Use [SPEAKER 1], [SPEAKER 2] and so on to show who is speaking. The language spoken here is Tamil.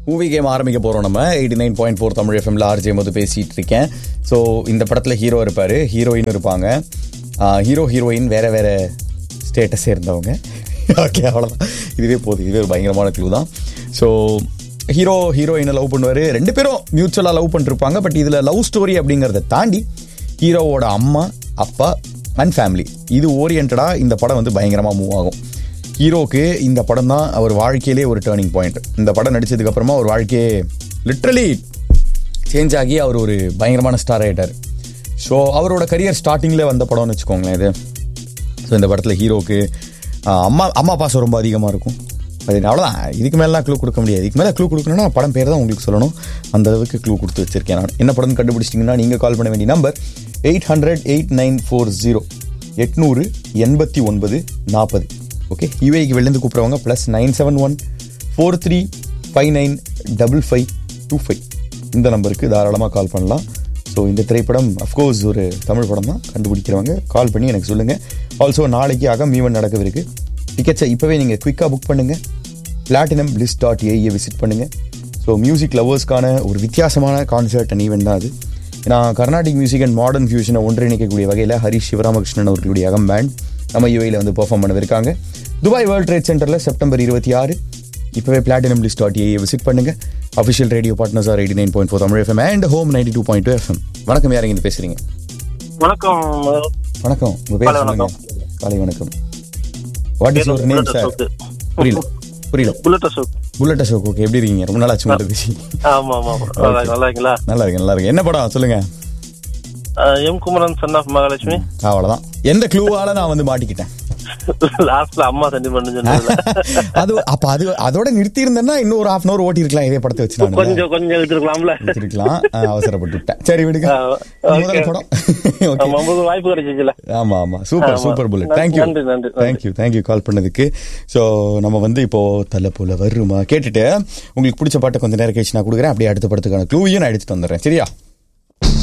[SPEAKER 1] மூவி கேம் ஆரம்பிக்க போகிறோம் நம்ம eighty nine point four Tamil எஃப்எம்ல ஆர்ஜே மது பேசிகிட்டு இருக்கேன் ஸோ இந்த படத்தில் ஹீரோ இருப்பார் ஹீரோயின் இருப்பாங்க ஹீரோ ஹீரோயின் வேற வேற ஸ்டேட்டை சேர்ந்தவங்க ஓகே அவ்வளோதான் இதுவே போதும் இதுவே ஒரு பயங்கரமான க்ளூ தான் ஸோ ஹீரோ ஹீரோயினை லவ் பண்ணுவார் ரெண்டு பேரும் மியூச்சுவலாக லவ் பண்ணிருப்பாங்க பட் இதில் லவ் ஸ்டோரி அப்படிங்கிறத தாண்டி ஹீரோவோட அம்மா அப்பா அண்ட் ஃபேமிலி இது ஓரியன்டாக இந்த படம் வந்து பயங்கரமாக மூவ் ஆகும் ஹீரோக்கு இந்த படம் தான் அவர் வாழ்க்கையிலே ஒரு டேர்னிங் பாயிண்ட் இந்த படம் நடிச்சதுக்கு அப்புறமா ஒரு வாழ்க்கையே லிட்ரலி சேஞ்ச் ஆகி அவர் ஒரு பயங்கரமான ஸ்டார் ஆகிட்டார் ஸோ அவரோட கரியர் ஸ்டார்டிங்கில் வந்த படம்னு வச்சுக்கோங்களேன் இது ஸோ இந்த படத்தில் ஹீரோக்கு ஆஹ், அம்மா அம்மா பாசம் ரொம்ப அதிகமாக இருக்கும் அது அவ்வளோதான் இதுக்கு மேலாம் க்ளூ கொடுக்க முடியாது இதுக்கு மேலே க்ளூ கொடுக்கணும்னா படம் பேர் தான் உங்களுக்கு சொல்லணும் அந்த அளவுக்கு க்ளூ கொடுத்து வச்சிருக்கேன் நான் என்ன படம் கண்டுபிடிச்சிட்டிங்கன்னா நீங்கள் கால் பண்ண வேண்டிய number eight hundred eight nine four zero எட்நூறு எண்பத்தி ஒன்பது நாற்பது ஓகே யூஏக்கு வெளிலேருந்து கூப்பிட்றவங்க plus nine seven one four three five nine double five two five இந்த நம்பருக்கு தாராளமாக கால் பண்ணலாம் ஸோ இந்த திரைப்படம் அஃப்கோர்ஸ் ஒரு தமிழ் படம் தான் கண்டுபிடிக்கிறவங்க கால் பண்ணி எனக்கு சொல்லுங்கள் ஆல்சோ நாளைக்கு அகம் ஈவன் நடக்கவிருக்கு டிக்கெட்ஸை இப்போவே நீங்கள் குயிக்காக புக் பண்ணுங்கள் பிளாட்டினம் லிஸ்ட் டாட் ஏஐயை விசிட் பண்ணுங்கள் ஸோ மியூசிக் லவர்ஸ்க்கான ஒரு வித்தியாசமான கான்சர்ட் அண்ட் ஈவெண்ட் தான் அது ஏன்னா கர்நாடிக் மியூசிக் அண்ட் மாடர்ன் ஃபியூஷனை ஒன்றிணைக்கக்கூடிய வகையில் ஹரிஷ் சிவராமகிருஷ்ணன் அவர்களுடைய அகம் பேண்ட் நம்ம யூஏயில் வந்து பெர்ஃபார்ம் பண்ணவிருக்காங்க துபாய் வேர்ல்ட் ட்ரேட் சென்டரில் செப்டம்பர் இருபத்தி ஆறு இப்போவே platinum list dot AI visit பண்ணுங்க official radio partners are eighty nine point four Tamil FM and home ninety two point two FM வணக்கம் யாருங்க இருந்து பேசுறீங்க
[SPEAKER 2] வணக்கம்
[SPEAKER 1] வணக்கம் உங்க பேர்
[SPEAKER 2] காலை
[SPEAKER 1] சொல்லுங்க
[SPEAKER 2] வணக்கம்.
[SPEAKER 1] காலை வணக்கம் what is your name
[SPEAKER 2] bullet
[SPEAKER 1] sir
[SPEAKER 2] Ashok.
[SPEAKER 1] புரியல புரியல
[SPEAKER 2] bullet Ashok
[SPEAKER 1] bullet Ashok okay எப்படி இருக்கீங்க ரொம்ப நாள் ஆச்சு உங்கள்ட்ட பேசி
[SPEAKER 2] ஆமா ஆமா நல்லா நல்லா இருக்கீங்களா
[SPEAKER 1] நல்லா இருக்கு நல்லா இருக்கு என்ன படம் சொல்லுங்க
[SPEAKER 2] அஹ், M Kumaran son of Mahalakshmi
[SPEAKER 1] அவ்வளவுதான் எந்த க்ளூவால நான் வந்து மாட்டிக்கிட்டேன்
[SPEAKER 2] லாஸ்ட்ல அம்மா சென்டிமெண்ட் சொன்னதுல
[SPEAKER 1] அது அப்ப அது அதோட நிறுத்தி இருந்தேன்னா இன்னும் ஒரு ஹாஃப் அன் அவர் ஓட்டி இருக்கலாம் இதே படத்தை வச்சு நான்
[SPEAKER 2] கொஞ்சம் கொஞ்சம் எடுத்துருக்கலாம்ல
[SPEAKER 1] வச்சிருக்கலாம் அஹ், அவசரப்பட்டு விட்டேன் சரி விடுங்க
[SPEAKER 2] ஆ, okay.
[SPEAKER 1] முதல் படம் ஓகே
[SPEAKER 2] ஆமா, உங்களுக்கு வாய்ப்பு கிடைச்சிச்சுல
[SPEAKER 1] ஆமா ஆமா சூப்பர்
[SPEAKER 2] ஆமா.
[SPEAKER 1] சூப்பர் புல்லட்
[SPEAKER 2] நன்றி,
[SPEAKER 1] தேங்க்யூ
[SPEAKER 2] நன்றி, நன்றி.
[SPEAKER 1] தேங்க்யூ தேங்க்யூ கால் பண்ணதுக்கு ஸோ நம்ம வந்து இப்போ தலை போல வருமா கேட்டுட்டு உங்களுக்கு பிடிச்ச பாட்டை கொஞ்ச நேரம் கழிச்சு நான் கொடுக்குறேன் அப்படியே அடுத்த படத்துக்கான க்ளூவையும் நான் எடுத்துட்டு வந்துடுறேன் சரியா